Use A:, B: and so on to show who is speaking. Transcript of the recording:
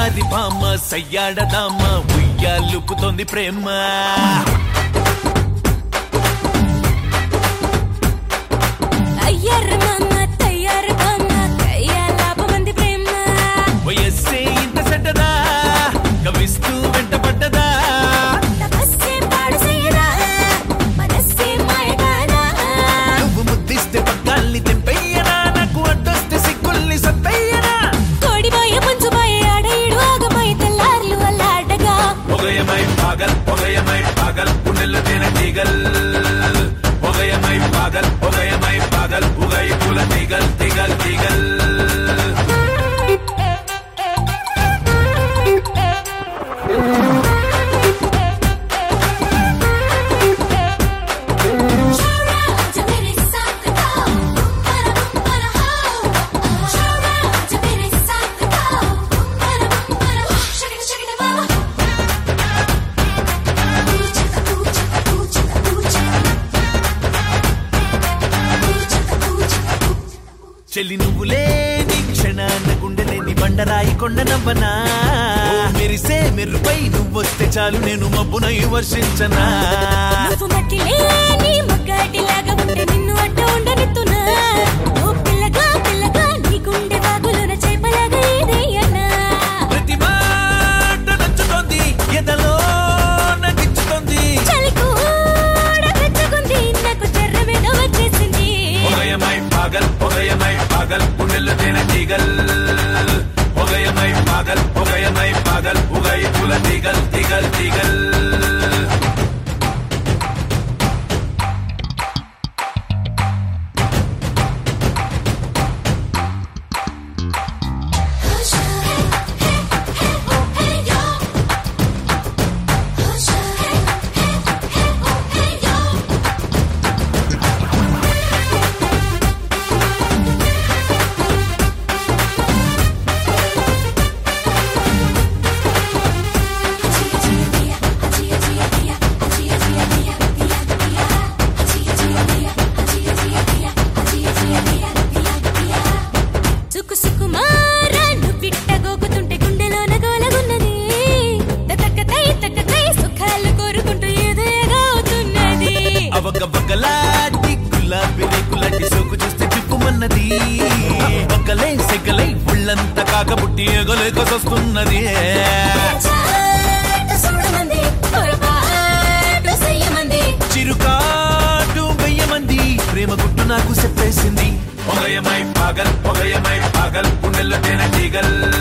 A: వయ్యారి బామ్మ సయ్యాడదామ్మ ఉయ్యాలుపుతోంది ప్రేమ
B: అయ్యారు మామ తయ్యారు బామ్మ కయ్యా లాభమంది ప్రేమ
A: వయస్సే ఇంత చెడ్డదా కవిస్తూ వెంటపడ్డదా
B: తపస్సే పాడు చేయరా మనస్సే మాయగారా
A: నువ్వు ముద్దిస్తే పక్కాల్ని తెంపెయ్యనా నాకు అడ్డొస్తే సిగ్గుల్ని సత్తయ్యనా
B: కోడిబాయ పంచుబాయ ఆడేడు ఆగమాయ తెల్లార్లు అల్లాడగా
A: పొగయమై పాగల్ పొగయమై పాగల్ గుండెల్లో తేనె తీగల్ పొగయమై పాగల్ పొగయమై పాగల్ ఉగై పూల తీగల్ తీగల్ తీగల్ చెల్లి నువ్వు లేని క్షణాన గుండెలేని బండరాయి కొండ నవ్వనా ఓ మెరిసే మెరుపై నువ్వొస్తే చాలు నేను మబ్బునై వర్షించనా
B: నువ్వు మట్టి లేని మగ్గాటిలాగా ఉంటే నిన్ను అడ్డ ఉండనిత్తునా ఓ పిల్లగా పిల్లగా నీ గుండె వాగులోన చేపలాగా ఏదయ్యనా
A: ప్రతి మాట నచ్చుతోంది ఎదలో నగిచ్చుతోంది
B: చలి కూడా పెంచుకుంది నాకు చెర్ర మీద వచ్చేసింది
A: పొగయమై పాగల్ పొగయమై పాగల్ గుండెల్లో తేనె తీగల్ పొగయమై పాగల్ పొగయమై పాగల్ ఉగై పూల తీగల్ తీగల్ తీగల్
B: సుకు సుకుమారా నువ్వు పిట్టగోకుతుంటే గుండెలోన గోలగున్నది తక్కతై తక్కతై సుఖాలు కోరుకుంటూ ఏదేగా అవుతున్నది
A: అవక బగలాటి గులాబీ రేకులాంటి సోకు చూస్తే చిక్కుమన్నది పక్కలే సెగలై ఉళ్ళంతా కాకబుట్టి ఎగలేకొస్తున్నది
B: చాటు చూడమంది పొరపాటు చెయ్యమంది
A: చిరుకాటు వెయ్యమంది ప్రేమ గుట్టు నాకు చెప్పేసింది పొగయమై పాగల్ పొగయమై పాగల్ గుండెల్లో తేనె తీగల్